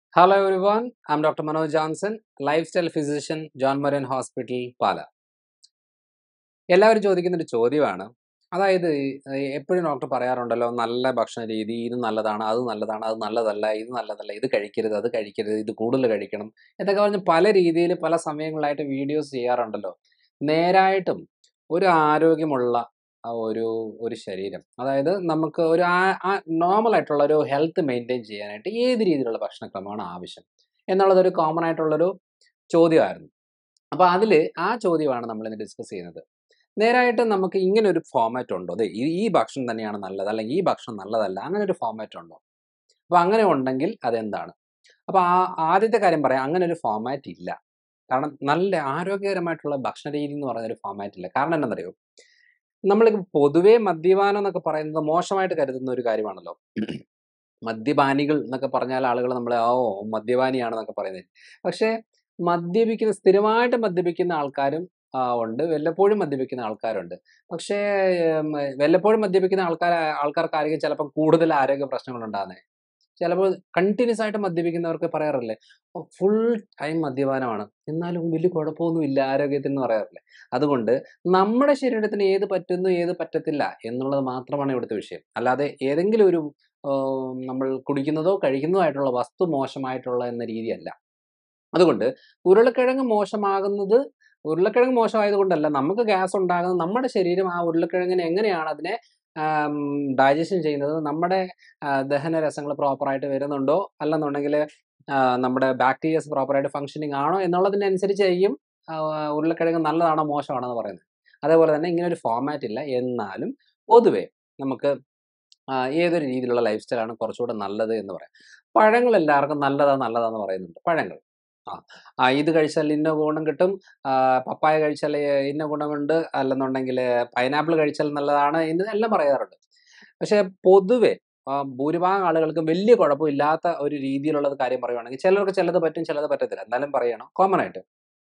Hello everyone, I'm Dr. Manoj Johnson, lifestyle physician, John Moran Hospital, പാല എല്ലാവരും ചോദിക്കുന്ന ഒരു ചോദ്യമാണ് അതായത് എപ്പോഴും ഡോക്ടർ പറയാറുണ്ടല്ലോ നല്ല ഭക്ഷണ രീതി ഇത് നല്ലതാണ് അത് നല്ലതാണ് അത് നല്ലതല്ല ഇത് നല്ലതല്ല ഇത് കഴിക്കരുത് അത് കഴിക്കരുത് ഇത് കൂടുതൽ കഴിക്കണം എന്നൊക്കെ പറഞ്ഞ് പല രീതിയിൽ പല സമയങ്ങളിലായിട്ട് വീഡിയോസ് ചെയ്യാറുണ്ടല്ലോ നേരായിട്ടും ഒരു ആരോഗ്യമുള്ള ആ ഒരു ഒരു ശരീരം അതായത് നമുക്ക് ഒരു നോർമൽ ആയിട്ടുള്ള ഒരു ഹെൽത്ത് മെയിൻറ്റെയിൻ ചെയ്യാനായിട്ട് ഏത് രീതിയിലുള്ള ഭക്ഷണക്രമമാണ് ആവശ്യം എന്നുള്ളതൊരു കോമൺ ആയിട്ടുള്ളൊരു ചോദ്യമായിരുന്നു അപ്പോൾ അതിൽ ആ ചോദ്യമാണ് നമ്മൾ ഇന്ന് ഡിസ്കസ് ചെയ്യുന്നത് നേരായിട്ട് നമുക്ക് ഇങ്ങനെ ഒരു ഫോമാറ്റ് ഉണ്ടോ അതെ ഈ ഈ ഭക്ഷണം തന്നെയാണ് നല്ലത് അല്ലെങ്കിൽ ഈ ഭക്ഷണം നല്ലതല്ല അങ്ങനെ ഒരു ഫോമാറ്റ് ഉണ്ടോ അപ്പോൾ അങ്ങനെ ഉണ്ടെങ്കിൽ അതെന്താണ് അപ്പോൾ ആ ആദ്യത്തെ കാര്യം പറയാം അങ്ങനെ ഒരു ഫോമാറ്റ് ഇല്ല കാരണം നല്ല ആരോഗ്യകരമായിട്ടുള്ള ഭക്ഷണ രീതി എന്ന് പറയുന്ന ഒരു ഫോമാറ്റ് ഇല്ല കാരണം എന്താണെന്നറിയോ നമ്മൾ പൊതുവേ മദ്യപാനം എന്നൊക്കെ പറയുന്നത് മോശമായിട്ട് കരുതുന്ന ഒരു കാര്യമാണല്ലോ മദ്യപാനികൾ എന്നൊക്കെ പറഞ്ഞാൽ ആളുകൾ നമ്മൾ ഓ മദ്യപാനിയാണെന്നൊക്കെ പറയുന്നത് പക്ഷേ മദ്യപിക്കുന്ന സ്ഥിരമായിട്ട് മദ്യപിക്കുന്ന ആൾക്കാരും ആ, ഉണ്ട് വല്ലപ്പോഴും മദ്യപിക്കുന്ന ആൾക്കാരുണ്ട് പക്ഷേ ഉം, വല്ലപ്പോഴും മദ്യപിക്കുന്ന ആൾക്കാർ ആൾക്കാർക്കായിരിക്കും ചിലപ്പം കൂടുതൽ ആരോഗ്യ പ്രശ്നങ്ങൾ ഉണ്ടാകുന്നത് ചിലപ്പോൾ കണ്ടിന്യൂസ് ആയിട്ട് മദ്യപിക്കുന്നവർക്ക് പറയാറില്ലേ ഫുൾ ടൈം മദ്യപാനമാണ് എന്നാലും വലിയ കുഴപ്പമൊന്നുമില്ല ആരോഗ്യത്തിന് എന്ന് പറയാറില്ലേ അതുകൊണ്ട് നമ്മുടെ ശരീരത്തിന് ഏത് പറ്റുന്നു ഏത് പറ്റത്തില്ല എന്നുള്ളത് മാത്രമാണ് ഇവിടുത്തെ വിഷയം അല്ലാതെ ഏതെങ്കിലും ഒരു ആം, നമ്മൾ കുടിക്കുന്നതോ കഴിക്കുന്നതോ ആയിട്ടുള്ള വസ്തു മോശമായിട്ടുള്ള എന്ന രീതിയല്ല അതുകൊണ്ട് ഉരുളക്കിഴങ്ങ് മോശമാകുന്നത് ഉരുളക്കിഴങ്ങ് മോശമായതുകൊണ്ടല്ല നമുക്ക് ഗ്യാസ് ഉണ്ടാകുന്നത് നമ്മുടെ ശരീരം ആ ഉരുളക്കിഴങ്ങിനെ എങ്ങനെയാണ് അതിനെ ഡൈജഷൻ ചെയ്യുന്നത് നമ്മുടെ ആ, ദഹന രസങ്ങൾ പ്രോപ്പറായിട്ട് വരുന്നുണ്ടോ അല്ലെന്നുണ്ടെങ്കിൽ നമ്മുടെ ബാക്ടീരിയസ് പ്രോപ്പറായിട്ട് ഫങ്ഷനിങ് ആണോ എന്നുള്ളതിനനുസരിച്ചായിരിക്കും ആ, ഉരുളക്കിഴങ്ങ് നല്ലതാണോ മോശമാണോ എന്ന് പറയുന്നത് അതേപോലെ തന്നെ ഇങ്ങനെ ഒരു ഫോമാറ്റ് ഇല്ല എന്നാലും പൊതുവേ നമുക്ക് ആ, ഏതൊരു രീതിയിലുള്ള ലൈഫ് സ്റ്റൈലാണ് കുറച്ചുകൂടെ നല്ലത് എന്ന് പറയാം പഴങ്ങൾ എല്ലാവർക്കും നല്ലതാ നല്ലതാന്ന് പറയുന്നുണ്ട് പഴങ്ങൾ ആ ആ ഇത് കഴിച്ചാൽ ഇന്ന ഗുണം കിട്ടും ആ, പപ്പായ കഴിച്ചാൽ ഇന്ന ഗുണമുണ്ട് അല്ലെന്നുണ്ടെങ്കിൽ പൈനാപ്പിൾ കഴിച്ചാൽ നല്ലതാണ് എന്ന് എല്ലാം പറയാറുണ്ട് പക്ഷേ പൊതുവെ ആ, ഭൂരിഭാഗം ആളുകൾക്ക് വലിയ കുഴപ്പമില്ലാത്ത ഒരു രീതിയിലുള്ളത് കാര്യം പറയുവാണെങ്കിൽ ചിലർക്ക് ചിലത് പറ്റും ചിലത് പറ്റത്തില്ല എന്നാലും പറയണം കോമൺ ആയിട്ട്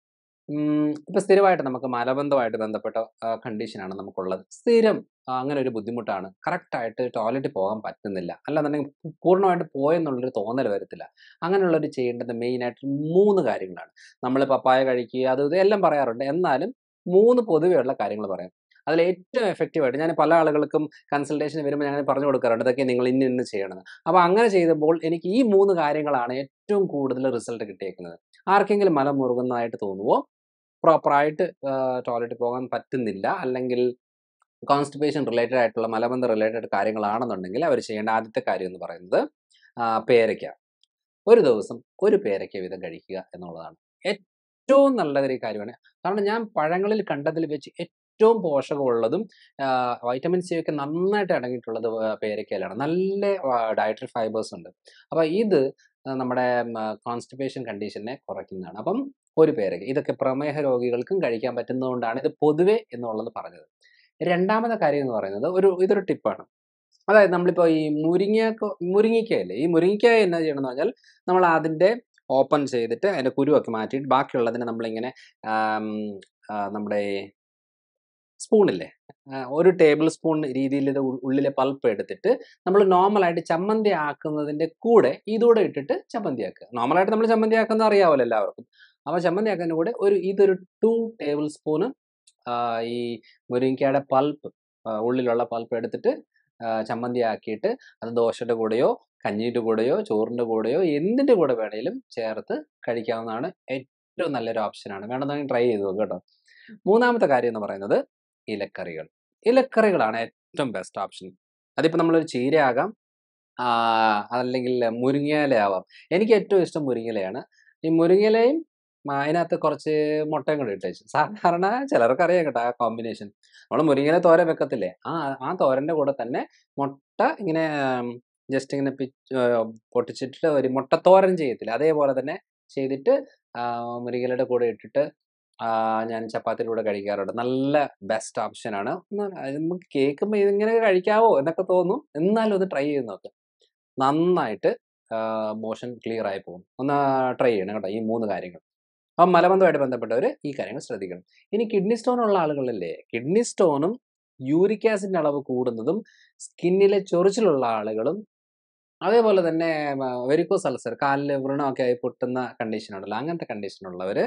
ഉം, ഇപ്പൊ സ്ഥിരമായിട്ട് നമുക്ക് മലബന്ധമായിട്ട് ബന്ധപ്പെട്ട കണ്ടീഷനാണ് നമുക്കുള്ളത് സ്ഥിരം ആ, അങ്ങനെ ഒരു ബുദ്ധിമുട്ടാണ് കറക്റ്റായിട്ട് ടോയ്ലറ്റിൽ പോകാൻ പറ്റുന്നില്ല അല്ലാന്നുണ്ടെങ്കിൽ പൂ- പൂർണ്ണമായിട്ട് പോയെന്നുള്ളൊരു തോന്നൽ വരത്തില്ല അങ്ങനെയുള്ളൊരു ചെയ്യേണ്ടത് മെയിനായിട്ട് മൂന്ന് കാര്യങ്ങളാണ് നമ്മൾ പപ്പായ കഴിക്കുക അത് ഇത് എല്ലാം പറയാറുണ്ട് എന്നാലും മൂന്ന് പൊതുവെയുള്ള കാര്യങ്ങൾ പറയാം അതിൽ ഏറ്റവും എഫക്റ്റീവായിട്ട് ഞാൻ പല ആളുകൾക്കും കൺസൾട്ടേഷൻ വരുമ്പോൾ ഞാൻ പറഞ്ഞു കൊടുക്കാറുണ്ട് ഇതൊക്കെ നിങ്ങൾ ഇന്ന ഇന്ന് ചെയ്യണം അപ്പോൾ അങ്ങനെ ചെയ്തപ്പോൾ എനിക്ക് ഈ മൂന്ന് കാര്യങ്ങളാണ് ഏറ്റവും കൂടുതൽ റിസൾട്ട് കിട്ടിയേക്കുന്നത് ആർക്കെങ്കിലും മലം മുറുകുന്നതായിട്ട് തോന്നുവോ പ്രോപ്പറായിട്ട് ടോയ്ലറ്റിൽ പോകാൻ പറ്റുന്നില്ല അല്ലെങ്കിൽ കോൺസ്റ്റിപ്പേഷൻ റിലേറ്റഡ് ആയിട്ടുള്ള മലബന്ധ റിലേറ്റഡ് കാര്യങ്ങളാണെന്നുണ്ടെങ്കിൽ അവർ ചെയ്യേണ്ട ആദ്യത്തെ കാര്യം എന്ന് പറയുന്നത് ആ, പേരയ്ക്ക ഒരു ദിവസം ഒരു പേരയ്ക്ക വീതം കഴിക്കുക എന്നുള്ളതാണ് ഏറ്റവും നല്ല ഒരു കാര്യമാണ് കാരണം ഞാൻ പഴങ്ങളിൽ കണ്ടതിൽ വെച്ച് ഏറ്റവും പോഷകമുള്ളതും വൈറ്റമിൻ സി ഒക്കെ നന്നായിട്ട് അടങ്ങിയിട്ടുള്ളത് ആ, പേരയ്ക്കയിലാണ് നല്ല ഡയറ്ററി ഫൈബേഴ്സ് ഉണ്ട് അപ്പോൾ ഇത് ആ, നമ്മുടെ കോൺസ്റ്റിപ്പേഷൻ കണ്ടീഷനെ കുറയ്ക്കുന്നതാണ് അപ്പം ഒരു പേരയ്ക്ക ഇതൊക്കെ പ്രമേഹ രോഗികൾക്കും കഴിക്കാൻ പറ്റുന്നതുകൊണ്ടാണ് ഇത് പൊതുവെ എന്നുള്ളത് പറഞ്ഞത് രണ്ടാമത്തെ കാര്യം എന്ന് പറയുന്നത് ഒരു ഇതൊരു ടിപ്പാണ് അതായത് നമ്മളിപ്പോൾ ഈ മുരിങ്ങ മുരിങ്ങിക്കായല്ലേ ഈ മുരിങ്ങിക്കായ എന്നാ ചെയ്യണമെന്ന് പറഞ്ഞാൽ നമ്മൾ അതിൻ്റെ ഓപ്പൺ ചെയ്തിട്ട് അതിൻ്റെ കുരുവൊക്കെ മാറ്റിയിട്ട് ബാക്കിയുള്ളതിനെ നമ്മളിങ്ങനെ ആം, ആ, നമ്മുടെ സ്പൂണില്ലേ ഒരു ടേബിൾ സ്പൂൺ രീതിയിൽ ഇത് ഉൾ- ഉള്ളിലെ പൾപ്പ് എടുത്തിട്ട് നമ്മൾ നോർമലായിട്ട് ചമ്മന്തി ആക്കുന്നതിൻ്റെ കൂടെ ഇതൂടെ ഇട്ടിട്ട് ചമ്മന്തി ആക്കുക നോർമലായിട്ട് നമ്മൾ ചമ്മന്തി ആക്കുന്നത് അറിയാമല്ലോ എല്ലാവർക്കും അപ്പോൾ ചമ്മന്തി ആക്കുന്നതിൻ്റെ കൂടെ ഒരു ഇതൊരു ടു ടേബിൾ സ്പൂണ് ഈ മുരിങ്ങയ്ക്കയുടെ പൾപ്പ് ഉള്ളിലുള്ള പൾപ്പ് എടുത്തിട്ട് ആ, ചമ്മന്തി ആക്കിയിട്ട് അത് ദോശയുടെ കൂടെയോ കഞ്ഞിയുടെ കൂടെയോ ചോറിൻ്റെ കൂടെയോ എന്തിൻ്റെ കൂടെ വേണേലും ചേർത്ത് കഴിക്കാവുന്നതാണ് ഏറ്റവും നല്ലൊരു ഓപ്ഷനാണ് വേണമെന്നെങ്കിൽ ട്രൈ ചെയ്ത് നോക്കുക കേട്ടോ മൂന്നാമത്തെ കാര്യം എന്ന് പറയുന്നത് ഇലക്കറികൾ ഇലക്കറികളാണ് ഏറ്റവും ബെസ്റ്റ് ഓപ്ഷൻ അതിപ്പോൾ നമ്മളൊരു ചീരയാകാം ആ, അതല്ലെങ്കിൽ മുരിങ്ങയില ആവാം എനിക്ക് ഏറ്റവും ഇഷ്ടം മുരിങ്ങയിലയാണ് ഈ മുരിങ്ങയിലയും ആ, അതിനകത്ത് കുറച്ച് മുട്ടയും കൂടി ഇട്ടേച്ചു സാധാരണ ചിലർക്ക് അറിയാം കേട്ടോ ആ കോമ്പിനേഷൻ നമ്മൾ മുരിങ്ങയില തോരൻ വെക്കത്തില്ലേ ആ ആ തോരൻ്റെ കൂടെ തന്നെ മുട്ട ഇങ്ങനെ ജസ്റ്റ് ഇങ്ങനെ പിച്ച് ആ, പൊട്ടിച്ചിട്ട് ഒരു മുട്ടത്തോരൻ ചെയ്യത്തില്ല അതേപോലെ തന്നെ ചെയ്തിട്ട് ആ, മുരിങ്ങയിലയുടെ കൂടെ ഇട്ടിട്ട് ആ, ഞാൻ ചപ്പാത്തിയുടെ കൂടെ കഴിക്കാറുണ്ട് നല്ല ബെസ്റ്റ് ഓപ്ഷനാണ് നമുക്ക് കേൾക്കുമ്പോൾ ഇതിങ്ങനെ കഴിക്കാവോ എന്നൊക്കെ തോന്നും എന്നാലും ഒന്ന് ട്രൈ ചെയ്ത് നോക്ക് നന്നായിട്ട് മോഷൻ ക്ലിയർ ആയി പോകും ഒന്ന് ട്രൈ ചെയ്യണം കേട്ടോ ഈ മൂന്ന് കാര്യങ്ങൾ അപ്പം മലബന്ധമായിട്ട് ബന്ധപ്പെട്ടവർ ഈ കാര്യങ്ങൾ ശ്രദ്ധിക്കണം ഇനി കിഡ്നി സ്റ്റോൺ ഉള്ള ആളുകളല്ലേ കിഡ്നി സ്റ്റോണും യൂറിക് ആസിഡിൻ്റെ അളവ് കൂടുന്നതും സ്കിന്നിലെ ചൊറിച്ചിലുള്ള ആളുകളും അതേപോലെ തന്നെ വെരിക്കോസ് അൾസർ കാലിൽ വ്രണമൊക്കെ ആയി പൊട്ടുന്ന കണ്ടീഷൻ ഉണ്ടല്ലോ അങ്ങനത്തെ കണ്ടീഷൻ ഉള്ളവർ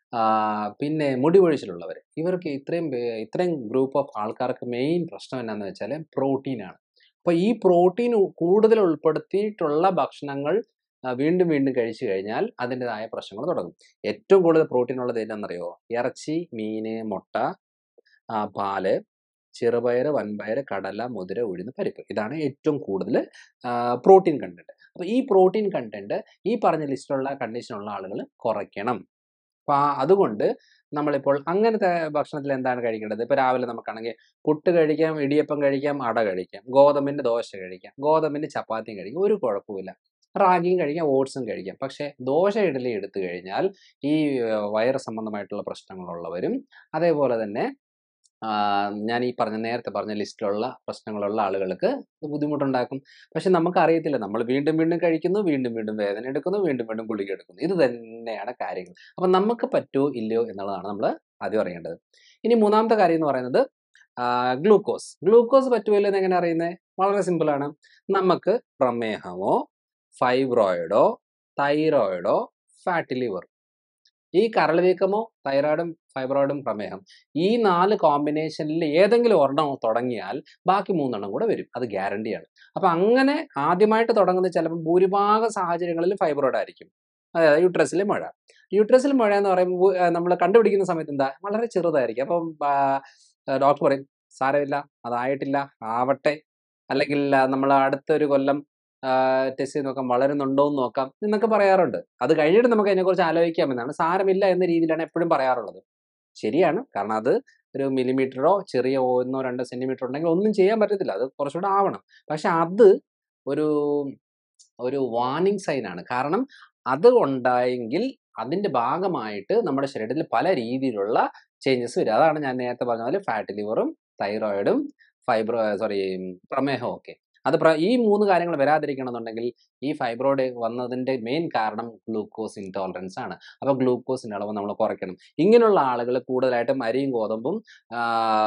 പിന്നെ മുടി കൊഴിച്ചിലുള്ളവർ ഇവർക്ക് ഇത്രയും പേ- ഇത്രയും ഗ്രൂപ്പ് ഓഫ് ആൾക്കാർക്ക് മെയിൻ പ്രശ്നം എന്നാന്ന് വെച്ചാൽ പ്രോട്ടീനാണ് അപ്പോൾ ഈ പ്രോട്ടീൻ കൂടുതൽ ഉൾപ്പെടുത്തിയിട്ടുള്ള ഭക്ഷണങ്ങൾ ആ, വീണ്ടും വീണ്ടും കഴിച്ചു കഴിഞ്ഞാൽ അതിൻ്റെതായ പ്രശ്നങ്ങൾ തുടങ്ങും ഏറ്റവും കൂടുതൽ പ്രോട്ടീൻ ഉള്ളത് ഏതാണെന്നറിയോ ഇറച്ചി മീന് മുട്ട ആ, പാല് ചെറുപയർ വൻപയർ കടല മുതിര ഉഴുന്ന് പരിപ്പ് ഇതാണ് ഏറ്റവും കൂടുതൽ പ്രോട്ടീൻ കണ്ടന്റ് അപ്പോൾ ഈ പ്രോട്ടീൻ കണ്ടന്റ് ഈ പറഞ്ഞ ലിസ്റ്റിലുള്ള കണ്ടീഷനുള്ള ആളുകൾ കുറയ്ക്കണം അപ്പോൾ അതുകൊണ്ട് നമ്മളിപ്പോൾ അങ്ങനത്തെ ഭക്ഷണത്തിൽ എന്താണ് കഴിക്കേണ്ടത് ഇപ്പോൾ രാവിലെ നമുക്കാണെങ്കിൽ പുട്ട് കഴിക്കാം ഇടിയപ്പം കഴിക്കാം അട കഴിക്കാം ഗോതമ്പിൻ്റെ ദോശ കഴിക്കാം ഗോതമ്പിൻ്റെ ചപ്പാത്തിയും കഴിക്കാം ഒരു കുഴപ്പമില്ല റാഗിയും കഴിക്കാം ഓട്സും കഴിക്കാം പക്ഷേ ദോശ ഇഡലി എടുത്തു കഴിഞ്ഞാൽ ഈ ഏർ, വയറ് സംബന്ധമായിട്ടുള്ള പ്രശ്നങ്ങളുള്ളവരും അതേപോലെ തന്നെ ആ, ഞാൻ ഈ പറഞ്ഞ നേരത്തെ പറഞ്ഞ ലിസ്റ്റിലുള്ള പ്രശ്നങ്ങളുള്ള ആളുകൾക്ക് ഇത് ബുദ്ധിമുട്ടുണ്ടാക്കും പക്ഷെ നമുക്ക് അറിയത്തില്ല നമ്മൾ വീണ്ടും വീണ്ടും കഴിക്കുന്നു വീണ്ടും വീണ്ടും വേദന എടുക്കുന്നു വീണ്ടും വീണ്ടും ഗുളിക എടുക്കുന്നു ഇത് തന്നെയാണ് കാര്യങ്ങൾ അപ്പം നമുക്ക് പറ്റുമോ ഇല്ലയോ എന്നുള്ളതാണ് നമ്മൾ ആദ്യം അറിയേണ്ടത് ഇനി മൂന്നാമത്തെ കാര്യം എന്ന് പറയുന്നത് ഗ്ലൂക്കോസ് ഗ്ലൂക്കോസ് പറ്റുമോ ഇല്ലെന്ന് എങ്ങനെ അറിയുന്നത് വളരെ സിമ്പിളാണ് നമുക്ക് പ്രമേഹമോ ഫൈബ്രോയിഡോ തൈറോയിഡോ ഫാറ്റി ലിവർ ഈ കരൾ വീക്കമോ തൈറോയിഡും ഫൈബ്രോയിഡും പ്രമേഹം ഈ നാല് കോമ്പിനേഷനിൽ ഏതെങ്കിലും ഒരെണ്ണം തുടങ്ങിയാൽ ബാക്കി മൂന്നെണ്ണം കൂടെ വരും അത് ഗ്യാരണ്ടിയാണ് അപ്പം അങ്ങനെ ആദ്യമായിട്ട് തുടങ്ങുന്നത് ചിലപ്പോൾ ഭൂരിഭാഗം സാഹചര്യങ്ങളിൽ ഫൈബ്രോയിഡ് ആയിരിക്കും അതായത് യൂട്രസിലെ മുഴ യൂട്രസിൽ മുഴ എന്ന് പറയുമ്പോൾ നമ്മൾ കണ്ടുപിടിക്കുന്ന സമയത്ത് എന്താ വളരെ ചെറുതായിരിക്കും അപ്പം ഡോക്ടർ പറയും സാരമില്ല അതായിട്ടില്ല ആവട്ടെ അല്ലെങ്കിൽ നമ്മൾ അടുത്തൊരു കൊല്ലം ടെസ്റ്റ് ചെയ്ത് നോക്കാം വളരുന്നുണ്ടോ എന്ന് നോക്കാം എന്നൊക്കെ പറയാറുണ്ട് അത് കഴിഞ്ഞിട്ട് നമുക്ക് അതിനെക്കുറിച്ച് ആലോചിക്കാമെന്നാണ് സാരമില്ല എന്ന രീതിയിലാണ് എപ്പോഴും പറയാറുള്ളത് ശരിയാണ് കാരണം അത് ഒരു മില്ലിമീറ്ററോ ചെറിയ ഒന്നോ രണ്ടോ സെന്റിമീറ്റർ ഉണ്ടെങ്കിൽ ഒന്നും ചെയ്യാൻ പറ്റത്തില്ല അത് കുറച്ചുകൂടെ ആവണം പക്ഷെ അത് ഒരു ഒരു വാർണിംഗ് സൈനാണ് കാരണം അത് ഉണ്ടായെങ്കിൽ അതിന്റെ ഭാഗമായിട്ട് നമ്മുടെ ശരീരത്തിൽ പല രീതിയിലുള്ള ചേഞ്ചസ് വരും അതാണ് ഞാൻ നേരത്തെ പറഞ്ഞ പോലെ ഫാറ്റ് ലിവറും തൈറോയിഡും ഫൈബ്രോ സോറി പ്രമേഹവും ഒക്കെ അത് പ്ര- ഈ മൂന്ന് കാര്യങ്ങൾ വരാതിരിക്കണമെന്നുണ്ടെങ്കിൽ ഈ ഫൈബ്രോയിഡ് വന്നതിന്റെ മെയിൻ കാരണം ഗ്ലൂക്കോസ് ഇൻടോളറൻസ് ആണ് അപ്പോൾ ഗ്ലൂക്കോസിന്റെ അളവ് നമ്മൾ കുറയ്ക്കണം ഇങ്ങനെയുള്ള ആളുകൾ കൂടുതലായിട്ടും അരിയും ഗോതമ്പും ആ,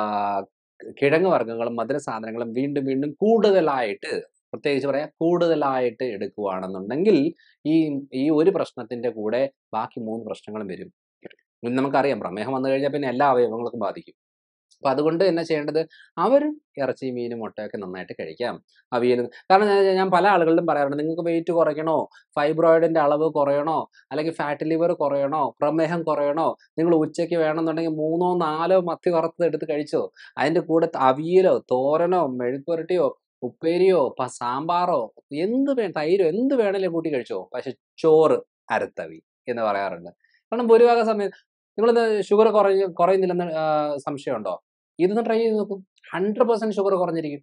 കിഴങ്ങ് വർഗ്ഗങ്ങളും മധുര സാധനങ്ങളും വീണ്ടും വീണ്ടും കൂടുതലായിട്ട് പ്രത്യേകിച്ച് പറയാം കൂടുതലായിട്ട് എടുക്കുകയാണെന്നുണ്ടെങ്കിൽ ഈ ഈ ഒരു പ്രശ്നത്തിന്റെ കൂടെ ബാക്കി മൂന്ന് പ്രശ്നങ്ങളും വരും ഇന്ന് നമുക്കറിയാം പ്രമേഹം വന്നു കഴിഞ്ഞാൽ പിന്നെ എല്ലാ അവയവങ്ങൾക്കും ബാധിക്കും അപ്പൊ അതുകൊണ്ട് എന്നാ ചെയ്യേണ്ടത് അവർ ഇറച്ചി മീനും മുട്ടയൊക്കെ നന്നായിട്ട് കഴിക്കാം അവിയൽ കാരണം ഞാൻ- ഞാൻ പല ആളുകളിലും പറയാറുണ്ട് നിങ്ങൾക്ക് വെയിറ്റ് കുറയ്ക്കണോ ഫൈബ്രോയിഡിന്റെ അളവ് കുറയണോ അല്ലെങ്കിൽ ഫാറ്റ് ലിവർ കുറയണോ പ്രമേഹം കുറയണോ നിങ്ങൾ ഉച്ചയ്ക്ക് വേണമെന്നുണ്ടെങ്കിൽ മൂന്നോ നാലോ മത്തി വറുത്തത് എടുത്ത് കഴിച്ചോ അതിന്റെ കൂടെ അവിയലോ തോരനോ മെഴുക്കുരട്ടിയോ ഉപ്പേരിയോ പ- സാമ്പാറോ എന്ത് വേ തൈരോ എന്ത് വേണേലും കൂട്ടി കഴിച്ചോ പക്ഷെ ചോറ് അരത്തവി എന്ന് പറയാറുണ്ട് കാരണം ഭൂരിഭാഗം സമയത്ത് നിങ്ങളിത് ഷുഗർ കുറഞ്ഞ് കുറയുന്നില്ലെന്ന് ആ, സംശയമുണ്ടോ ഇതൊന്ന് ട്രൈ ചെയ്ത് നോക്കും ഹൺഡ്രഡ് പെർസെന്റ് ഷുഗർ കുറഞ്ഞിരിക്കും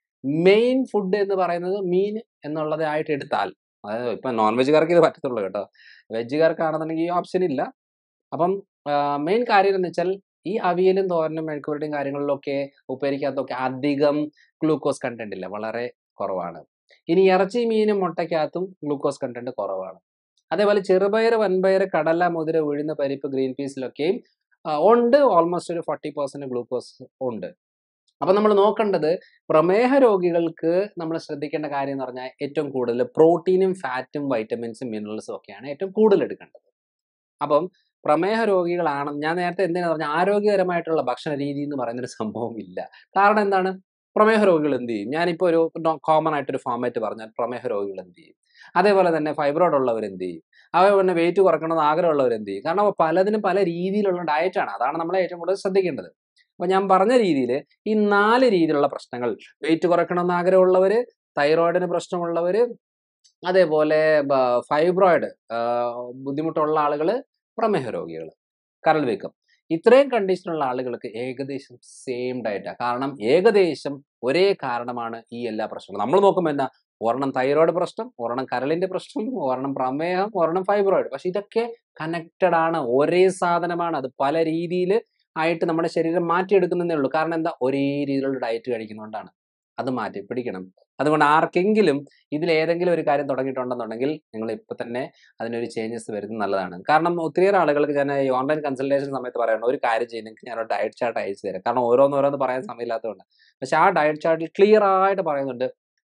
മെയിൻ ഫുഡ് എന്ന് പറയുന്നത് മീൻ എന്നുള്ളതായിട്ട് എടുത്താൽ അതായത് ഇപ്പൊ നോൺ വെജുകാർക്ക് ഇത് പറ്റത്തുള്ളൂ കേട്ടോ വെജുകാർക്കാണെന്നുണ്ടെങ്കിൽ ഈ ഓപ്ഷൻ ഇല്ല അപ്പം മെയിൻ കാര്യം എന്ന് വെച്ചാൽ ഈ അവിയലും തോരനും മെഴുക്കുവരട്ടിയും കാര്യങ്ങളിലൊക്കെ ഉപ്പേരിക്കകത്തൊക്കെ അധികം ഗ്ലൂക്കോസ് കണ്ടന്റ് ഇല്ല വളരെ കുറവാണ് ഇനി ഇറച്ചി മീനും മുട്ടയ്ക്കകത്തും ഗ്ലൂക്കോസ് കണ്ടന്റ് കുറവാണ് അതേപോലെ ചെറുപയർ വൻപയർ കടല മുതിര ഉഴുന്ന് പരിപ്പ് ഗ്രീൻ പീസിലൊക്കെയും ആ, ഉണ്ട് ഓൾമോസ്റ്റ് ഒരു ഫോർട്ടി പെർസെന്റ് ഗ്ലൂക്കോസ് ഉണ്ട് അപ്പൊ നമ്മൾ നോക്കേണ്ടത് പ്രമേഹ രോഗികൾക്ക് നമ്മൾ ശ്രദ്ധിക്കേണ്ട കാര്യം എന്ന് പറഞ്ഞാൽ ഏറ്റവും കൂടുതൽ പ്രോട്ടീനും ഫാറ്റും വൈറ്റമിൻസും മിനറൽസും ഒക്കെയാണ് ഏറ്റവും കൂടുതൽ എടുക്കേണ്ടത് അപ്പം പ്രമേഹ രോഗികളാണ് ഞാൻ നേരത്തെ എന്തിനാ പറഞ്ഞ ആരോഗ്യകരമായിട്ടുള്ള ഭക്ഷണ രീതി എന്ന് പറയുന്നൊരു സംഭവം ഇല്ല കാരണം എന്താണ് പ്രമേഹ രോഗികൾ എന്ത് ചെയ്യും ഞാനിപ്പോൾ ഒരു കോമൺ ആയിട്ടൊരു ഫോമാറ്റ് പറഞ്ഞാൽ പ്രമേഹ രോഗികൾ എന്ത് ചെയ്യും അതേപോലെ തന്നെ ഫൈബ്രോയിഡ് ഉള്ളവർ എന്ത് ചെയ്യും അവ പിന്നെ വെയിറ്റ് കുറയ്ക്കണമെന്ന് ആഗ്രഹമുള്ളവർ എന്ത് ചെയ്യും കാരണം പലതിനും പല രീതിയിലുള്ള ഡയറ്റാണ് അതാണ് നമ്മളെ ഏറ്റവും കൂടുതൽ ശ്രദ്ധിക്കേണ്ടത് അപ്പൊ ഞാൻ പറഞ്ഞ രീതിയിൽ ഈ നാല് രീതിയിലുള്ള പ്രശ്നങ്ങൾ വെയിറ്റ് കുറയ്ക്കണമെന്ന് ആഗ്രഹമുള്ളവർ തൈറോയിഡിന് പ്രശ്നമുള്ളവർ അതേപോലെ ഫൈബ്രോയിഡ് ബുദ്ധിമുട്ടുള്ള ആളുകൾ പ്രമേഹ രോഗികൾ കരൾ വീക്കം ഇത്രയും കണ്ടീഷനുള്ള ആളുകൾക്ക് ഏകദേശം സെയിം ഡയറ്റാണ് കാരണം ഏകദേശം ഒരേ കാരണമാണ് ഈ എല്ലാ പ്രശ്നങ്ങളും നമ്മൾ നോക്കുമ്പോൾ എന്നാ ഒരെണ്ണം തൈറോയിഡ് പ്രശ്നം ഒരെണ്ണം കരളിന്റെ പ്രശ്നം ഒരെണ്ണം പ്രമേഹം ഒരെണ്ണം ഫൈബ്രോയിഡ് പക്ഷെ ഇതൊക്കെ കണക്റ്റഡ് ആണ് ഒരേ സാധനമാണ് അത് പല രീതിയിൽ ആയിട്ട് നമ്മുടെ ശരീരം മാറ്റിയെടുക്കുന്നതേ ഉള്ളൂ കാരണം എന്താ ഒരേ രീതിയിലുള്ള ഡയറ്റ് കഴിക്കുന്നതുകൊണ്ടാണ് അത് മാറ്റി പിടിക്കണം അതുകൊണ്ട് ആർക്കെങ്കിലും ഇതിൽ ഏതെങ്കിലും ഒരു കാര്യം തുടങ്ങിയിട്ടുണ്ടെന്നുണ്ടെങ്കിൽ നിങ്ങൾ ഇപ്പൊ തന്നെ അതിനൊരു ചേഞ്ചസ് വരുന്നത് നല്ലതാണ് കാരണം ഒത്തിരിയേറെ ആളുകൾക്ക് ഞാൻ ഈ ഓൺലൈൻ കൺസൾട്ടേഷൻ സമയത്ത് പറയണം ഒരു കാര്യം ചെയ്യും നിങ്ങൾക്ക് ഞാൻ ഒരു ഡയറ്റ് ചാർട്ട് അയച്ചു തരാം കാരണം ഓരോന്നോരോന്ന് പറയാൻ സമയമില്ലാത്തതുകൊണ്ട് പക്ഷെ ആ ഡയറ്റ് ചാർട്ടിൽ ക്ലിയർ ആയിട്ട് പറയുന്നുണ്ട്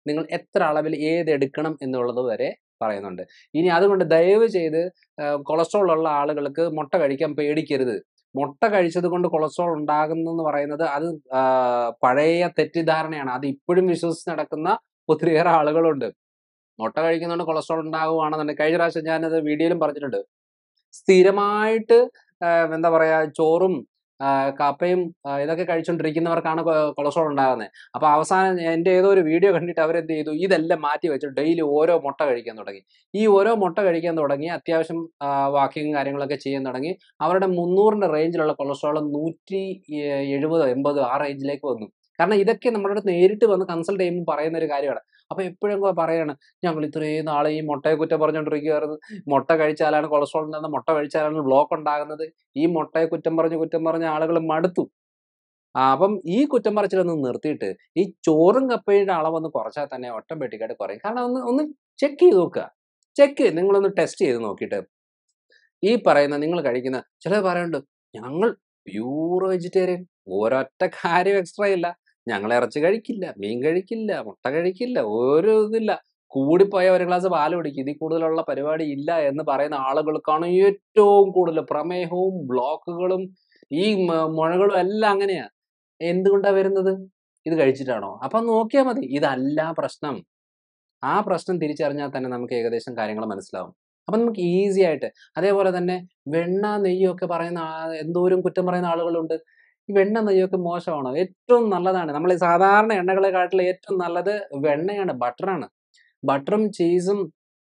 നിങ്ങൾ എത്ര അളവിൽ ഏത് എടുക്കണം എന്നുള്ളത് വരെ പറയുന്നുണ്ട് ഇനി അതുകൊണ്ട് ദയവ് ചെയ്ത് കൊളസ്ട്രോൾ ഉള്ള ആളുകൾക്ക് മുട്ട കഴിക്കാൻ പേടിക്കരുത് മുട്ട കഴിച്ചത് കൊണ്ട് കൊളസ്ട്രോൾ ഉണ്ടാകുന്നെന്ന് പറയുന്നത് അത് ആ, പഴയ തെറ്റിദ്ധാരണയാണ് അത് ഇപ്പോഴും വിശ്വസിച്ച് നടക്കുന്ന ഒത്തിരിയേറെ ആളുകളുണ്ട് മുട്ട കഴിക്കുന്നതുകൊണ്ട് കൊളസ്ട്രോൾ ഉണ്ടാകുവാണെന്നുണ്ടെങ്കിൽ കഴിഞ്ഞ പ്രാവശ്യം ഞാനത് വീഡിയോയിലും പറഞ്ഞിട്ടുണ്ട് സ്ഥിരമായിട്ട് ആ, എന്താ പറയാ ചോറും ആ, കപ്പയും ആ, ഇതൊക്കെ കഴിച്ചുകൊണ്ടിരിക്കുന്നവർക്കാണ് കൊ- കൊളസ്ട്രോൾ ഉണ്ടാകുന്നത് അപ്പൊ അവസാനം എൻ്റെ ഏതോ ഒരു വീഡിയോ കണ്ടിട്ട് അവരെന്ത് ചെയ്തു ഇതെല്ലാം മാറ്റി വെച്ചു ഡെയിലി ഓരോ മുട്ട കഴിക്കാൻ തുടങ്ങി ഈ ഓരോ മുട്ട കഴിക്കാൻ തുടങ്ങി അത്യാവശ്യം വാക്കിങ് കാര്യങ്ങളൊക്കെ ചെയ്യാൻ തുടങ്ങി അവരുടെ മുന്നൂറിന്റെ റേഞ്ചിലുള്ള കൊളസ്ട്രോൾ നൂറ്റി എഴുപതോ എൺപതോ ആ റേഞ്ചിലേക്ക് വന്നു കാരണം ഇതൊക്കെ നമ്മുടെ അടുത്ത് നേരിട്ട് വന്ന് കൺസൾട്ട് ചെയ്യുമ്പോൾ പറയുന്ന ഒരു കാര്യമാണ് അപ്പൊ എപ്പോഴും പറയാണ് ഞങ്ങൾ ഇത്രയും നാളെ ഈ മുട്ടയെ കുറ്റം പറഞ്ഞുകൊണ്ടിരിക്കുകയായിരുന്നു മുട്ട കഴിച്ചാലാണ് കൊളസ്ട്രോൾ ഉണ്ടാകുന്നത് മുട്ട കഴിച്ചാലാണ് ബ്ലോക്ക് ഉണ്ടാകുന്നത് ഈ മുട്ടയെ കുറ്റം പറഞ്ഞ് കുറ്റം പറഞ്ഞ ആളുകൾ മടുത്തു ആ, അപ്പം ഈ കുറ്റം പറച്ചിലൊന്ന് നിർത്തിയിട്ട് ഈ ചോറും കപ്പയുടെ അളവൊന്ന് കുറച്ചാൽ തന്നെ ഓട്ടോമാറ്റിക്കായിട്ട് കുറയും കാരണം ഒന്ന് ഒന്ന് ചെക്ക് ചെയ്ത് നോക്കുക ചെക്ക് നിങ്ങളൊന്ന് ടെസ്റ്റ് ചെയ്ത് നോക്കിയിട്ട് ഈ പറയുന്ന നിങ്ങൾ കഴിക്കുന്ന ചിലർ പറയുന്നുണ്ട് ഞങ്ങൾ പ്യൂർ വെജിറ്റേറിയൻ ഒരൊറ്റ കാര്യം എക്സ്ട്രാ ഇല്ല ഞങ്ങൾ ഇറച്ചി കഴിക്കില്ല മീൻ കഴിക്കില്ല മുട്ട കഴിക്കില്ല ഒരു ഇതില്ല കൂടിപ്പോയ ഒരു ഗ്ലാസ് പാല് കുടിക്കും ഇതിൽ കൂടുതലുള്ള പരിപാടി ഇല്ല എന്ന് പറയുന്ന ആളുകൾക്കാണ് ഏറ്റവും കൂടുതൽ പ്രമേഹവും ബ്ലോക്കുകളും ഈ മ- മുഴകളും എല്ലാം അങ്ങനെയാ എന്തുകൊണ്ടാ വരുന്നത് ഇത് കഴിച്ചിട്ടാണോ അപ്പൊ നോക്കിയാൽ മതി ഇതല്ല പ്രശ്നം ആ പ്രശ്നം തിരിച്ചറിഞ്ഞാൽ തന്നെ നമുക്ക് ഏകദേശം കാര്യങ്ങൾ മനസ്സിലാവും അപ്പൊ നമുക്ക് ഈസി ആയിട്ട് അതേപോലെ തന്നെ വെണ്ണ നെയ്യൊക്കെ പറയുന്ന ആ- എന്തോരം കുറ്റം പറയുന്ന ആളുകളുണ്ട് ഈ വെണ്ണ നെയ്യൊക്കെ മോശമാണോ ഏറ്റവും നല്ലതാണ് നമ്മൾ ഈ സാധാരണ എണ്ണകളെക്കാട്ടിലും ഏറ്റവും നല്ലത് വെണ്ണയാണ് ബട്ടറാണ് ബട്ടറും ചീസും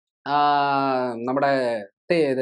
നമ്മുടെ തേ- ഇത്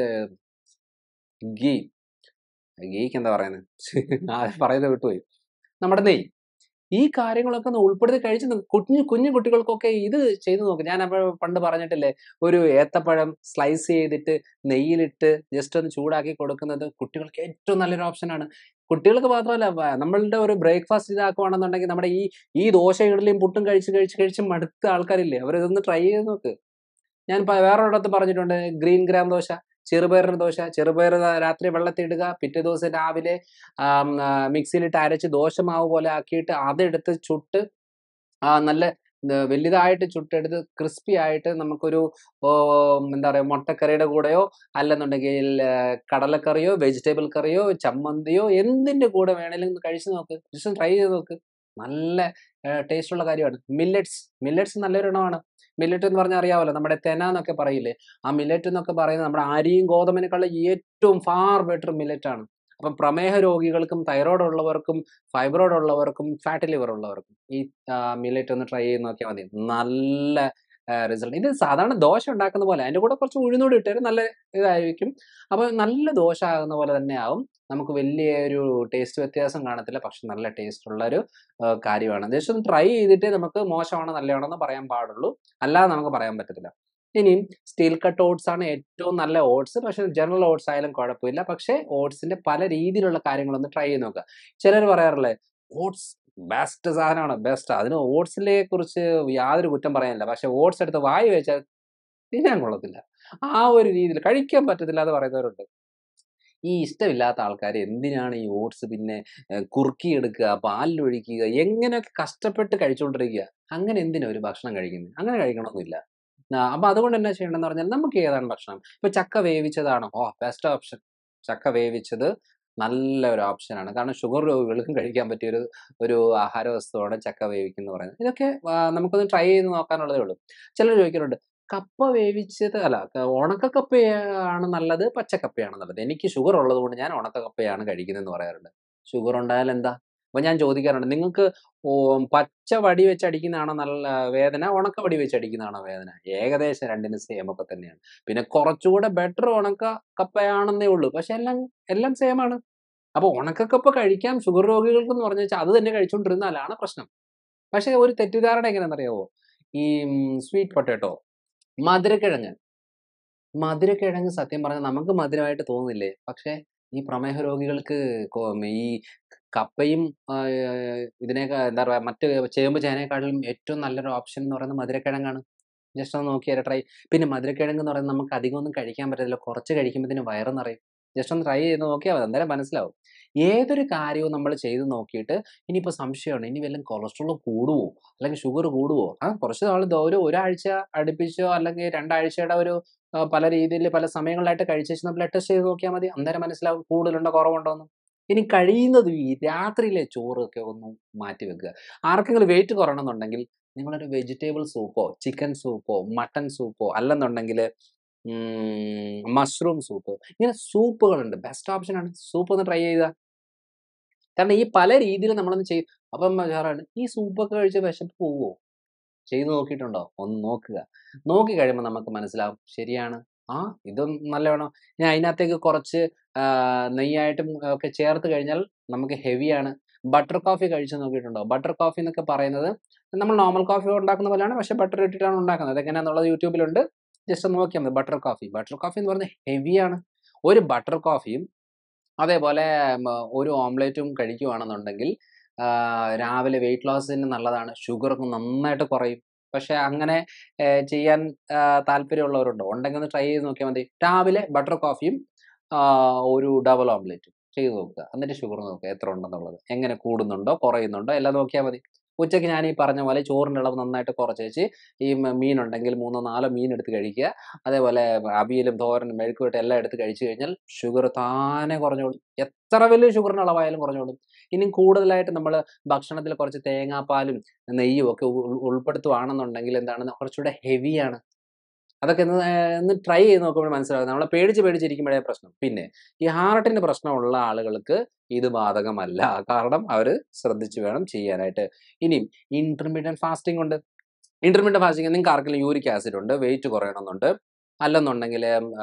ഗീ ഗീക്ക് എന്താ പറയുന്നത് ആ പറയുന്നത് വിട്ടുപോയി നമ്മുടെ നെയ്യ് ഈ കാര്യങ്ങളൊക്കെ ഒന്ന് ഉൾപ്പെടുത്തി കഴിച്ച് നോക്ക്. കുഞ്ഞു കുഞ്ഞു കുട്ടികൾക്കൊക്കെ ഇത് ചെയ്തു നോക്ക് ഞാൻ അപ്പോൾ പണ്ട് പറഞ്ഞിട്ടില്ലേ ഒരു ഏത്തപ്പഴം സ്ലൈസ് ചെയ്തിട്ട് നെയ്യിലിട്ട് ജസ്റ്റ് ഒന്ന് ചൂടാക്കി കൊടുക്കുന്നത് കുട്ടികൾക്ക് ഏറ്റവും നല്ലൊരു ഓപ്ഷനാണ് കുട്ടികൾക്ക് മാത്രമല്ല വ- നമ്മളുടെ ഒരു ബ്രേക്ക്ഫാസ്റ്റ് ഇതാക്കുവാണെന്നുണ്ടെങ്കിൽ നമ്മുടെ ഈ ഈ ദോശ ഇഡലിയും പുട്ടും കഴിച്ച് കഴിച്ച് കഴിച്ച് മടുത്ത ആൾക്കാരില്ലേ അവർ ഇതൊന്ന് ട്രൈ ചെയ്ത് നോക്ക് ഞാൻ പ- വേറൊരിടത്ത് പറഞ്ഞിട്ടുണ്ട് ഗ്രീൻ ഗ്രാം ദോശ ചെറുപയറിന് ദോശ ചെറുപയർ രാത്രി വെള്ളത്തിൽ ഇടുക പിറ്റേ ദിവസം രാവിലെ ആം, ആ, മിക്സിയിലിട്ട് അരച്ച് ദോശമാവ് പോലെ ആക്കിയിട്ട് അതെടുത്ത് ചുട്ട് ആ നല്ല ഇത് വലുതായിട്ട് ചുട്ടെടുത്ത് ക്രിസ്പി ആയിട്ട് നമുക്കൊരു ഓ, എന്താ പറയുക മുട്ടക്കറിയുടെ കൂടെയോ അല്ലെന്നുണ്ടെങ്കിൽ ആ, കടലക്കറിയോ വെജിറ്റബിൾ കറിയോ ചമ്മന്തിയോ എന്തിന്റെ കൂടെ വേണേലും കഴിച്ചു നോക്ക് ജസ്റ്റ് ട്രൈ ചെയ്ത് നോക്ക് നല്ല ടേസ്റ്റ് ഉള്ള കാര്യമാണ് മില്ലറ്റ്സ് മില്ലറ്റ്സ് നല്ലൊരു ഇനമാണ് മില്ലറ്റ് എന്ന് പറഞ്ഞാൽ അറിയാമല്ലോ നമ്മുടെ തെന എന്നൊക്കെ പറയില്ലേ ആ മില്ലറ്റ് എന്നൊക്കെ പറയുന്നത് നമ്മുടെ അരിയും ഗോതമ്പിനേക്കാളും ഏറ്റവും ഫാർ ബെറ്റർ മില്ലറ്റ് ആണ് അപ്പം പ്രമേഹ രോഗികൾക്കും തൈറോയ്ഡ് ഉള്ളവർക്കും ഫൈബ്രോയിഡ് ഉള്ളവർക്കും ഫാറ്റ് ലിവർ ഉള്ളവർക്കും ഈ മില്ലറ്റ് ഒന്ന് ട്രൈ ചെയ്ത് നോക്കിയാൽ മതി നല്ല റിസൾട്ട് ഇത് സാധാരണ ദോശ ഉണ്ടാക്കുന്ന പോലെ അതിൻ്റെ കൂടെ കുറച്ച് ഉഴുന്നൂടി ഇട്ടാൽ നല്ല ഇതായിരിക്കും അപ്പോൾ നല്ല ദോശ ആകുന്ന പോലെ തന്നെ ആവും നമുക്ക് വലിയ ഒരു ടേസ്റ്റ് വ്യത്യാസം കാണത്തില്ല പക്ഷെ നല്ല ടേസ്റ്റ് ഉള്ള ഒരു ആ, കാര്യമാണ് ജസ്റ്റ് ഒന്ന് ട്രൈ ചെയ്തിട്ട് നമുക്ക് മോശമാണോ നല്ലതാണോ എന്ന് പറയാൻ പാടുള്ളൂ അല്ലാതെ നമുക്ക് പറയാൻ പറ്റത്തില്ല ഇനിയും സ്റ്റീൽ കട്ട് ഓട്സ് ആണ് ഏറ്റവും നല്ല ഓട്സ് പക്ഷെ ജനറൽ ഓട്സ് ആയാലും കുഴപ്പമില്ല പക്ഷേ ഓട്സിന്റെ പല രീതിയിലുള്ള കാര്യങ്ങളൊന്ന് ട്രൈ ചെയ്ത് നോക്കുക ചിലർ പറയാറില്ലേ ഓട്സ് ബെസ്റ്റ് സാധനമാണ് ബെസ്റ്റ് അതിന് ഓട്സിനെ കുറിച്ച് യാതൊരു കുറ്റം പറയാനില്ല പക്ഷെ ഓട്സ് എടുത്ത് വായി വെച്ചാൽ തിന്നാൻ കൊള്ളത്തില്ല ആ ഒരു രീതിയിൽ കഴിക്കാൻ പറ്റത്തില്ല എന്ന് പറയുന്നവരുണ്ട് ഈ ഇഷ്ടമില്ലാത്ത ആൾക്കാർ എന്തിനാണ് ഈ ഓട്സ് പിന്നെ ഏഹ്, കുറുക്കിയെടുക്കുക പാലിലൊഴിക്കുക എങ്ങനെയൊക്കെ കഷ്ടപ്പെട്ട് കഴിച്ചുകൊണ്ടിരിക്കുക അങ്ങനെ എന്തിനാ ഒരു ഭക്ഷണം കഴിക്കുന്നത് അങ്ങനെ കഴിക്കണമെന്നില്ല ആ, അപ്പൊ അതുകൊണ്ട് എന്നാ ചെയ്യണമെന്ന് പറഞ്ഞാൽ നമുക്ക് ഏതാണ് ഭക്ഷണം ഇപ്പൊ ചക്ക വേവിച്ചതാണോ ഓ ബെസ്റ്റ് ഓപ്ഷൻ ചക്ക വേവിച്ചത് നല്ല ഒരു ഓപ്ഷനാണ് കാരണം ഷുഗർ രോഗികൾക്കും കഴിക്കാൻ പറ്റിയ ഒരു ഒരു ആഹാര വസ്തുവാണ് ചക്ക വേവിക്കുന്ന പറയുന്നത് ഇതൊക്കെ ആ, നമുക്കൊന്ന് ട്രൈ ചെയ്ത് നോക്കാനുള്ളതേ ഉള്ളൂ ചിലർ ചോദിക്കുന്നുണ്ട് കപ്പ വേവിച്ചത് അല്ല ക- ഉണക്കക്കപ്പയാണ് നല്ലത് പച്ചക്കപ്പയാണ് നല്ലത് എനിക്ക് ഷുഗർ ഉള്ളത് കൊണ്ട് ഞാൻ ഉണക്കക്കപ്പയാണ് കഴിക്കുന്നതെന്ന് പറയാറുണ്ട് ഷുഗർ ഉണ്ടായാൽ എന്താ അപ്പൊ ഞാൻ ചോദിക്കാറുണ്ട് നിങ്ങൾക്ക് ഓ, പച്ച വടി വെച്ച് അടിക്കുന്നതാണോ നല്ല വേദന ഉണക്ക വടി വെച്ച് അടിക്കുന്നതാണോ വേദന ഏകദേശം രണ്ടിനും സെയിം ഒക്കെ തന്നെയാണ് പിന്നെ കുറച്ചുകൂടെ ബെറ്റർ ഉണക്ക കപ്പയാണെന്നേ ഉള്ളൂ പക്ഷെ എല്ലാം എല്ലാം സെയിം ആണ് അപ്പൊ ഉണക്കക്കപ്പ കഴിക്കാം ഷുഗർ രോഗികൾക്ക് എന്ന് പറഞ്ഞു വെച്ചാൽ അത് തന്നെ കഴിച്ചുകൊണ്ടിരുന്നാലാണ് പ്രശ്നം പക്ഷെ ഒരു തെറ്റിദ്ധാരണ എങ്ങനെയാണെന്നറിയാവോ ഈ സ്വീറ്റ് പൊട്ടാറ്റോ മധുരക്കിഴങ്ങ് മധുരക്കിഴങ്ങ് സത്യം പറഞ്ഞാൽ നമുക്ക് മധുരമായിട്ട് തോന്നുന്നില്ലേ പക്ഷെ ഈ പ്രമേഹ രോഗികൾക്ക് കൊ- ഈ കപ്പയും ആ, ഇതിനേക്കാ എന്താ പറയുക മറ്റ് ചേമ്പ് ചേനയെക്കാട്ടിലും ഏറ്റവും നല്ലൊരു ഓപ്ഷൻ എന്ന് പറയുന്നത് മധുരക്കിഴങ്ങാണ് ജസ്റ്റ് ഒന്ന് നോക്കിയാൽ ട്രൈ പിന്നെ മധുരക്കിഴങ്ങ് എന്ന് പറയുന്നത് നമുക്ക് അധികം ഒന്നും കഴിക്കാൻ പറ്റത്തില്ല കുറച്ച് കഴിക്കുമ്പോഴത്തേന് വയറ് നിറയും ജസ്റ്റ് ഒന്ന് ട്രൈ ചെയ്ത് നോക്കിയാൽ മതി അന്നേരം മനസ്സിലാവും ഏതൊരു കാര്യവും നമ്മൾ ചെയ്ത് നോക്കിയിട്ട് ഇനിയിപ്പോൾ സംശയമാണ് ഇനി വല്ലതും കൊളസ്ട്രോൾ കൂടുവോ അല്ലെങ്കിൽ ഷുഗർ കൂടുവോ ആ കുറച്ച് നാൾ ഒരു ഒരാഴ്ച അടുപ്പിച്ചോ അല്ലെങ്കിൽ രണ്ടാഴ്ചയുടെ ഒരു ആ, പല രീതിയിൽ പല സമയങ്ങളിലായിട്ട് കഴിച്ചു വെച്ച് ബ്ലഡ് ടെസ്റ്റ് ചെയ്ത് നോക്കിയാൽ മതി അന്നേരം മനസ്സിലാവും കൂടുതലുണ്ടോ കുറവുണ്ടോ എന്ന് ഇനി കഴിയുന്നതും ഈ രാത്രിയിലെ ചോറൊക്കെ ഒന്ന് മാറ്റി വെക്കുക ആർക്കെങ്കിലും വെയിറ്റ് കുറയണമെന്നുണ്ടെങ്കിൽ നിങ്ങളൊരു വെജിറ്റബിൾ സൂപ്പോ ചിക്കൻ സൂപ്പോ മട്ടൺ സൂപ്പോ അല്ലെന്നുണ്ടെങ്കിൽ മഷ്റൂം സൂപ്പ് ഇങ്ങനെ സൂപ്പുകളുണ്ട് ബെസ്റ്റ് ഓപ്ഷനാണ് സൂപ്പ് ഒന്ന് ട്രൈ ചെയ്യുക കാരണം ഈ പല രീതിയിൽ നമ്മളൊന്ന് ചെയ്യും അപ്പം വിചാറാണ് ഈ സൂപ്പൊക്കെ കഴിച്ച് വിശപ്പ് പോവോ ചെയ്ത് നോക്കിയിട്ടുണ്ടോ ഒന്ന് നോക്കുക നോക്കി കഴിയുമ്പോൾ നമുക്ക് മനസ്സിലാവും ശരിയാണ് ആ ഇതും നല്ലതാണോ ഞാൻ അതിനകത്തേക്ക് കുറച്ച് ആ, നെയ്യായിട്ടും ഒക്കെ ചേർത്ത് കഴിഞ്ഞാൽ നമുക്ക് ഹെവിയാണ് ബട്ടർ കോഫി കഴിച്ച് നോക്കിയിട്ടുണ്ടോ ബട്ടർ കോഫി എന്നൊക്കെ പറയുന്നത് നമ്മൾ നോർമൽ കോഫി ഉണ്ടാക്കുന്ന പോലെയാണ് പക്ഷെ ബട്ടർ ഇട്ടിട്ടാണ് ഉണ്ടാക്കുന്നത് അതെങ്ങനെയാണെന്നുള്ളത് യൂട്യൂബിലുണ്ട് ജസ്റ്റ് നോക്കിയാൽ മതി ബട്ടർ കോഫി ബട്ടർ കോഫി എന്ന് പറയുന്നത് ഹെവിയാണ് ഒരു ബട്ടർ കോഫിയും അതേപോലെ ഉം, ഒരു ഓംലേറ്റും കഴിക്കുവാണെന്നുണ്ടെങ്കിൽ ആ, രാവിലെ വെയിറ്റ് ലോസിന് നല്ലതാണ് ഷുഗറൊക്കെ നന്നായിട്ട് കുറയും പക്ഷെ അങ്ങനെ ഏ, ചെയ്യാൻ ആ, താല്പര്യമുള്ളവരുണ്ടോ ഉണ്ടെങ്കിൽ ഒന്ന് ട്രൈ ചെയ്ത് നോക്കിയാൽ മതി രാവിലെ ബട്ടർ കോഫിയും ആ, ഒരു ഡബിൾ ഓംലേറ്റും ചെയ്ത് നോക്കുക എന്നിട്ട് ഷുഗർ നോക്കുക എത്ര ഉണ്ടെന്നുള്ളത് എങ്ങനെ കൂടുന്നുണ്ടോ കുറയുന്നുണ്ടോ എല്ലാം നോക്കിയാൽ മതി ഉച്ചയ്ക്ക് ഞാൻ ഈ പറഞ്ഞ പോലെ ചോറിൻ്റെ അളവ് നന്നായിട്ട് കുറച്ച് വെച്ച് ഈ മ- മീനുണ്ടെങ്കിൽ മൂന്നോ നാലോ മീൻ എടുത്ത് കഴിക്കുക അതേപോലെ അവിയലും തോരനും മെഴുക്കുവരട്ടും എല്ലാം എടുത്ത് കഴിച്ചു കഴിഞ്ഞാൽ ഷുഗർ താനെ കുറഞ്ഞോളും എത്ര വലിയ ഷുഗറിൻ്റെ അളവായാലും കുറഞ്ഞോളും ഇനി കൂടുതലായിട്ട് നമ്മൾ ഭക്ഷണത്തിൽ കുറച്ച് തേങ്ങാപ്പാലും നെയ്യും ഒക്കെ ഉൾ- ഉൾപ്പെടുത്തുവാണെന്നുണ്ടെങ്കിൽ എന്താണ് കുറച്ചുകൂടെ ഹെവിയാണ് അതൊക്കെ ഒന്ന് ഏർ ഒന്ന് ട്രൈ ചെയ്ത് നോക്കുമ്പോൾ മനസ്സിലാവും നമ്മളെ പേടിച്ച് പേടിച്ചിരിക്കുമ്പോഴേ പ്രശ്നം പിന്നെ ഈ ഹാർട്ടിന് പ്രശ്നമുള്ള ആളുകൾക്ക് ഇത് ബാധകമല്ല കാരണം അവർ ശ്രദ്ധിച്ച് വേണം ചെയ്യാനായിട്ട് ഇനിയും ഇന്റർമീഡിയറ്റ് ഫാസ്റ്റിംഗ് ഉണ്ട് ഇന്റർമീഡിയറ്റ് ഫാസ്റ്റിംഗ് നിങ്ങൾക്ക് ആർക്കെങ്കിലും യൂറിക് ആസിഡ് ഉണ്ട് വെയിറ്റ് കുറയണമെന്നുണ്ട് അല്ലെന്നുണ്ടെങ്കിൽ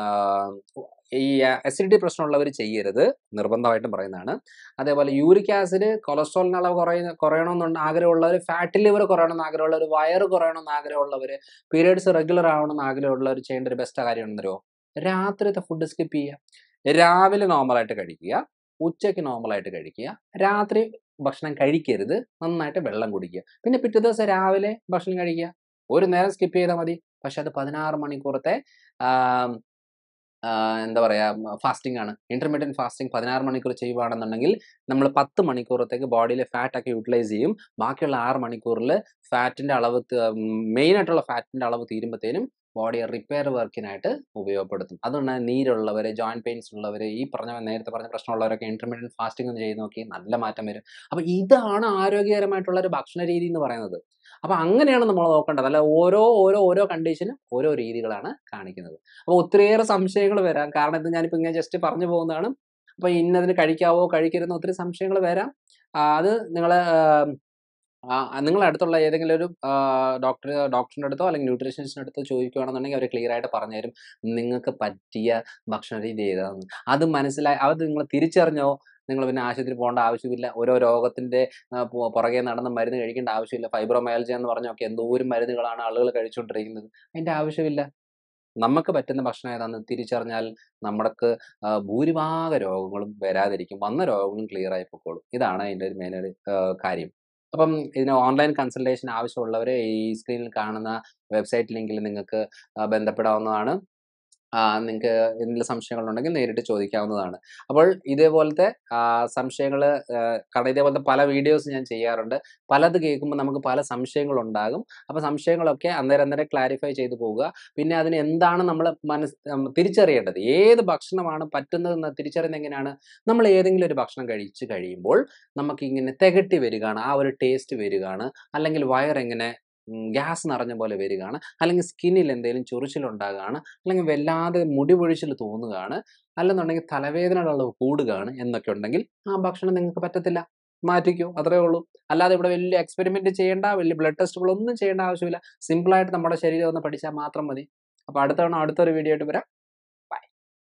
ഈ അസിഡിറ്റി പ്രശ്നമുള്ളവർ ചെയ്യരുത് നിർബന്ധമായിട്ടും പറയുന്നതാണ് അതേപോലെ യൂറിക് ആസിഡ് കൊളസ്ട്രോളിന് അളവ് കുറയുന്ന കുറയണമെന്നുണ്ട് ആഗ്രഹമുള്ളവർ ഫാറ്റ് ലിവർ കുറയണമെന്ന് ആഗ്രഹമുള്ളവർ വയറ് കുറയണമെന്ന് ആഗ്രഹമുള്ളവർ പീരിയഡ്സ് റെഗുലർ ആവണമെന്ന് ആഗ്രഹമുള്ളവർ ചെയ്യേണ്ട ഒരു ബെസ്റ്റ് കാര്യമാണെന്നറിയോ രാത്രിത്തെ ഫുഡ് സ്കിപ്പ് ചെയ്യുക രാവിലെ നോർമലായിട്ട് കഴിക്കുക ഉച്ചയ്ക്ക് നോർമലായിട്ട് കഴിക്കുക രാത്രി ഭക്ഷണം കഴിക്കരുത് നന്നായിട്ട് വെള്ളം കുടിക്കുക പിന്നെ പിറ്റേ ദിവസം രാവിലെ ഭക്ഷണം കഴിക്കുക ഒരു നേരം സ്കിപ്പ് ചെയ്താൽ മതി പക്ഷെ അത് പതിനാറ് മണിക്കൂറത്തെ ആം, ആ, എന്താ പറയുക ഫാസ്റ്റിംഗ് ആണ് ഇന്റർമീഡിയറ്റ് ഫാസ്റ്റിംഗ് പതിനാറ് മണിക്കൂർ ചെയ്യുവാണെന്നുണ്ടെങ്കിൽ നമ്മൾ പത്ത് മണിക്കൂറത്തേക്ക് ബോഡിയിലെ ഫാറ്റ് ഒക്കെ യൂട്ടിലൈസ് ചെയ്യും ബാക്കിയുള്ള ആറ് മണിക്കൂറിൽ ഫാറ്റിന്റെ അളവ് മെയിൻ ആയിട്ടുള്ള ഫാറ്റിന്റെ അളവ് തീരുമ്പോഴത്തേനും ബോഡിയെ റിപ്പയർ വർക്കിനായിട്ട് ഉപയോഗപ്പെടുത്തും അതുകൊണ്ട് നീരുള്ളവർ ജോയിന്റ് പെയിൻസ് ഉള്ളവർ ഈ പറഞ്ഞ നേരത്തെ പറഞ്ഞ പ്രശ്നമുള്ളവരൊക്കെ ഇന്റർമീഡിയറ്റ് ഫാസ്റ്റിംഗ് ഒന്ന് ചെയ്ത് നോക്കി നല്ല മാറ്റം വരും അപ്പൊ ഇതാണ് ആരോഗ്യകരമായിട്ടുള്ള ഒരു ഭക്ഷണ രീതി എന്ന് പറയുന്നത് അപ്പൊ അങ്ങനെയാണ് നമ്മൾ നോക്കേണ്ടത് അല്ല ഓരോ ഓരോ ഓരോ കണ്ടീഷനും ഓരോ രീതികളാണ് കാണിക്കുന്നത് അപ്പോൾ ഒത്തിരിയേറെ സംശയങ്ങൾ വരാം കാരണം ഇത് ഞാനിപ്പോൾ ഇങ്ങനെ ജസ്റ്റ് പറഞ്ഞു പോകുന്നതാണ് അപ്പോൾ ഇന്നതിന് കഴിക്കാവോ കഴിക്കരുതെന്ന് ഒത്തിരി സംശയങ്ങൾ വരാം ആ, അത് നിങ്ങൾ നിങ്ങളുടെ അടുത്തുള്ള ഏതെങ്കിലും ഒരു ഡോക്ടർ ഡോക്ടറിൻ്റെ അടുത്തോ അല്ലെങ്കിൽ ന്യൂട്രീഷനിസ്റ്റിൻ്റെ അടുത്തോ ചോദിക്കുകയാണെന്നുണ്ടെങ്കിൽ അവർ ക്ലിയർ ആയിട്ട് പറഞ്ഞുതരും നിങ്ങൾക്ക് പറ്റിയ ഭക്ഷണ രീതി ഏതാണെന്ന് അത് മനസ്സിലായി അത് നിങ്ങൾ തിരിച്ചറിഞ്ഞോ നിങ്ങൾ പിന്നെ ആശുപത്രി പോകേണ്ട ആവശ്യമില്ല ഓരോ രോഗത്തിൻ്റെ പുറകെ നടന്ന് മരുന്ന് കഴിക്കേണ്ട ആവശ്യമില്ല ഫൈബ്രോമയാലജി എന്ന് പറഞ്ഞൊക്കെ എന്തോരം മരുന്നുകളാണ് ആളുകൾ കഴിച്ചുകൊണ്ടിരിക്കുന്നത് അതിൻ്റെ ആവശ്യമില്ല നമുക്ക് പറ്റുന്ന ഭക്ഷണം ഏതാണെന്ന് തിരിച്ചറിഞ്ഞാൽ നമ്മൾക്ക് ആ, ഭൂരിഭാഗ രോഗങ്ങളും വരാതിരിക്കും വന്ന രോഗങ്ങളും ക്ലിയർ ആയി പൊക്കോളും ഇതാണ് അതിൻ്റെ ഒരു മെയിൻ കാര്യം അപ്പം ഇതിന് ഓൺലൈൻ കൺസൾട്ടേഷൻ ആവശ്യമുള്ളവർ ഈ സ്ക്രീനിൽ കാണുന്ന വെബ്സൈറ്റ് ലിങ്കിൽ നിങ്ങൾക്ക് ആ, ബന്ധപ്പെടാവുന്നതാണ് നിങ്ങൾക്ക് എന്തെങ്കിലും സംശയങ്ങളുണ്ടെങ്കിൽ നേരിട്ട് ചോദിക്കാവുന്നതാണ് അപ്പോൾ ഇതേപോലത്തെ സംശയങ്ങൾ കാരണം ഇതേപോലത്തെ പല വീഡിയോസ് ഞാൻ ചെയ്യാറുണ്ട് പലത് കേൾക്കുമ്പോൾ നമുക്ക് പല സംശയങ്ങളുണ്ടാകും അപ്പോൾ സംശയങ്ങളൊക്കെ അന്നേരം അന്നേരം ക്ലാരിഫൈ ചെയ്തു പോവുക പിന്നെ അതിന് എന്താണ് നമ്മൾ മനസ് ഉം, തിരിച്ചറിയേണ്ടത് ഏത് ഭക്ഷണമാണ് പറ്റുന്നതെന്ന് തിരിച്ചറിയുന്നത് എങ്ങനെയാണ് നമ്മൾ ഏതെങ്കിലും ഒരു ഭക്ഷണം കഴിച്ച് കഴിയുമ്പോൾ നമുക്ക് ഇങ്ങനെ തികട്ടി വരികയാണ് ആ ഒരു ടേസ്റ്റ് വരികയാണ് അല്ലെങ്കിൽ വയറിങ്ങനെ ഗ്യാസ് നിറഞ്ഞ പോലെ വരികയാണ് അല്ലെങ്കിൽ സ്കിന്നിൽ എന്തെങ്കിലും ചൊറിച്ചിലുണ്ടാകുകയാണ് അല്ലെങ്കിൽ വല്ലാതെ മുടി പൊഴിച്ചിൽ തോന്നുകയാണ് അല്ലെന്നുണ്ടെങ്കിൽ തലവേദനയുടെ അളവ് കൂടുകയാണ് എന്നൊക്കെ ഉണ്ടെങ്കിൽ ആ ഭക്ഷണം നിങ്ങൾക്ക് പറ്റത്തില്ല മാറ്റിക്കോ അത്രേ ഉള്ളൂ അല്ലാതെ ഇവിടെ വലിയ എക്സ്പെരിമെന്റ് ചെയ്യേണ്ട വലിയ ബ്ലഡ് ടെസ്റ്റുകളൊന്നും ചെയ്യേണ്ട ആവശ്യമില്ല സിമ്പിളായിട്ട് നമ്മുടെ ശരീരം ഒന്ന് പഠിച്ചാൽ മാത്രം മതി അപ്പോൾ അടുത്ത തവണ അടുത്തൊരു വീഡിയോ ആയിട്ട് വരാം